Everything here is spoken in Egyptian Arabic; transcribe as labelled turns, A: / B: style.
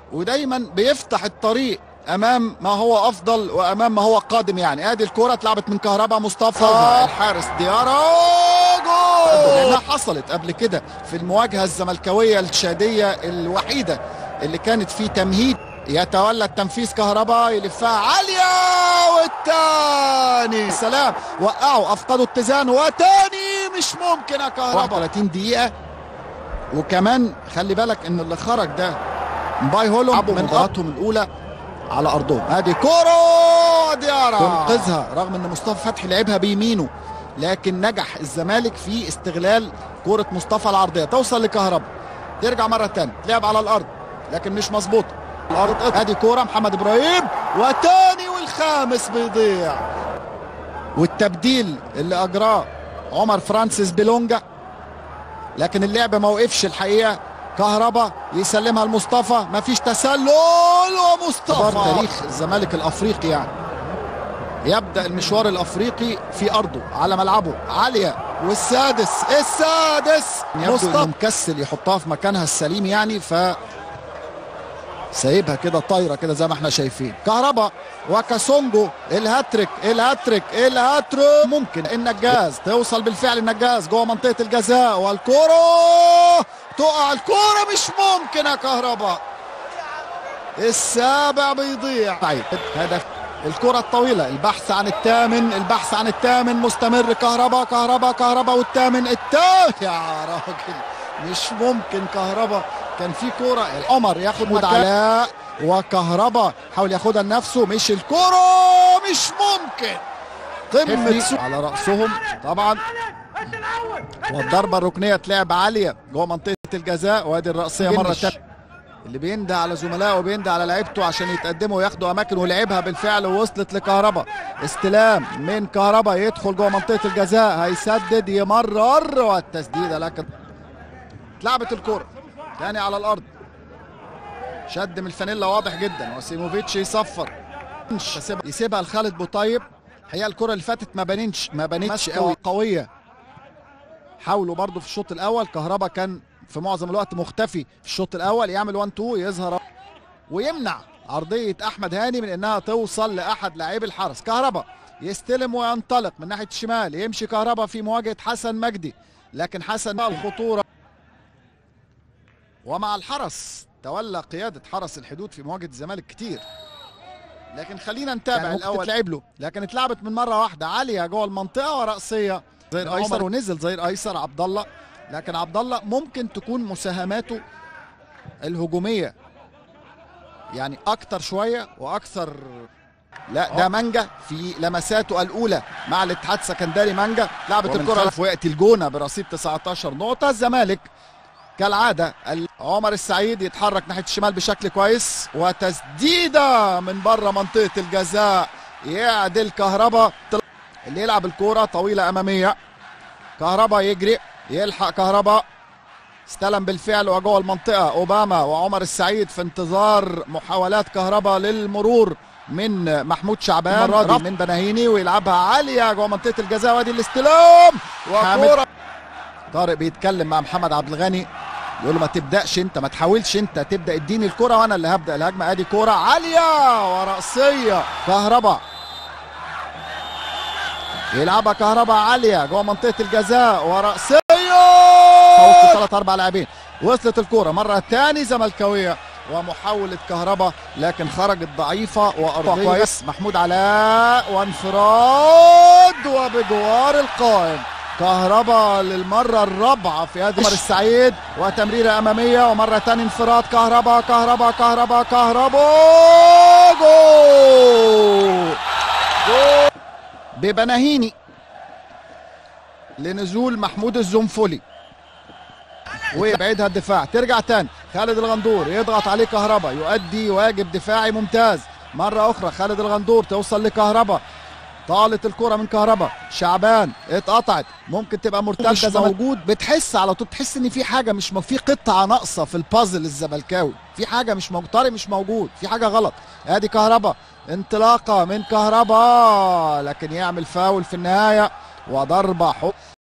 A: ودايما بيفتح الطريق امام ما هو افضل وامام ما هو قادم يعني ادي الكره اتلعبت من كهربا مصطفى الحارس ديارا جول لانها حصلت قبل كده في المواجهه الزملكاويه الشاديه الوحيده اللي كانت في تمهيد يتولى التنفيذ كهربا يلفها عاليه والتاني سلام وقعوا افقدوا اتزان وتاني مش ممكن يا كهربا 30 دقيقه وكمان خلي بالك ان اللي خرج ده باي هولم من مباراتهم الاولى على ارضهم ادي كوره ديارا تنقذها رغم ان مصطفى فتحي لعبها بيمينه لكن نجح الزمالك في استغلال كوره مصطفى العرضيه توصل لكهربا ترجع مره ثانيه تلعب على الارض لكن مش مظبوطه الارض ادي كوره محمد ابراهيم وتاني والخامس بيضيع والتبديل اللي اجراه عمر فرانسيس بيلونجا لكن اللعب ما وقفش الحقيقه كهربا يسلمها لمصطفى مفيش تسلل ومصطفى تاريخ الزمالك الافريقي يعني يبدا المشوار الافريقي في ارضه على ملعبه عاليه والسادس السادس مصطفى مكسل يحطها في مكانها السليم يعني ف سايبها كده طايره كده زي ما احنا شايفين كهربا وكاسونجو الهاتريك الهاتريك الهاتريك ممكن النجاز توصل بالفعل النجاز جوه منطقه الجزاء والكره تقع الكره مش ممكن يا كهربا السابع بيضيع طيب هدف الكرة الطويلة البحث عن الثامن البحث عن الثامن مستمر كهربا كهربا كهربا والثامن الثامن يا راجل مش ممكن كهربا كان في كرة عمر ياخد علاء وكهربا حاول ياخدها لنفسه مش الكرة مش ممكن قمة على رأسهم طبعا والضربة الركنية تلعب عالية جوه منطقة الجزاء وادي الرأسية مرة تانية اللي بيندى على زملائه وبيندى على لعيبته عشان يتقدموا وياخدوا اماكن ولعبها بالفعل ووصلت لكهربا استلام من كهربا يدخل جوه منطقه الجزاء هيسدد يمرر والتسديده لكن اتلعبت الكره تاني على الارض شد من الفانيلا واضح جدا وسيموفيتش يصفر يسيبها لخالد بوطيب هي الكره اللي فاتت ما بانتش ما بانتش قوي قويه حاولوا برضو في الشوط الاول كهربا كان في معظم الوقت مختفي في الشوط الاول يعمل 1 2 يظهر ويمنع عرضيه احمد هاني من انها توصل لاحد لاعبي الحرس كهربا يستلم وينطلق من ناحيه الشمال يمشي كهربا في مواجهه حسن مجدي لكن حسن الخطوره ومع الحرس تولى قياده حرس الحدود في مواجهه الزمالك كتير لكن خلينا نتابع يعني الاول تلعب له لكن اتلعبت من مره واحده عاليه جوه المنطقه وراسيه زي الايسر ونزل زي الايسر عبد الله لكن عبد الله ممكن تكون مساهماته الهجوميه يعني اكتر شويه واكثر لا ده مانجا في لمساته الاولى مع الاتحاد السكندري مانجا لعبت الكره في وقت الجونه برصيد 19 نقطه الزمالك كالعاده عمر السعيد يتحرك ناحيه الشمال بشكل كويس وتسديده من بره منطقه الجزاء يعدل كهربا اللي يلعب الكوره طويله اماميه كهربا يجري يلحق كهربا استلم بالفعل وجوه المنطقه اوباما وعمر السعيد في انتظار محاولات كهربا للمرور من محمود شعبان المره من بناهيني ويلعبها عاليه جوه منطقه الجزاء وادي الاستلام وكوره طارق بيتكلم مع محمد عبد الغني يقول له ما تبداش انت ما تحاولش انت تبدا اديني الكره وانا اللي هبدا الهجمه ادي كوره عاليه وراسيه كهربا يلعبها كهربا عاليه جوه منطقه الجزاء وراسيه فوق ثلاث اربع لاعبين وصلت الكوره مره ثاني زملكاويه ومحاولة كهربا لكن خرجت ضعيفة وأرضية كويس محمود علاء وانفراد وبجوار القائم كهربا للمرة الرابعة في هذه عمر السعيد وتمريرة أمامية ومرة ثانية انفراد كهربا كهربا كهربا كهربا جول جول ببناهيني لنزول محمود الزنفلي ويبعدها الدفاع ترجع تاني خالد الغندور يضغط عليه كهربا يؤدي واجب دفاعي ممتاز مرة أخرى خالد الغندور توصل لكهربا طالت الكرة من كهربا شعبان اتقطعت ممكن تبقى مرتدة مش موجود بتحس على طول تحس ان في حاجة مش م... في قطعة ناقصة في البازل الزملكاوي في حاجة مش موجود طارق مش موجود في حاجة غلط ادي كهربا انطلاقة من كهربا لكن يعمل فاول في النهاية وضربة حب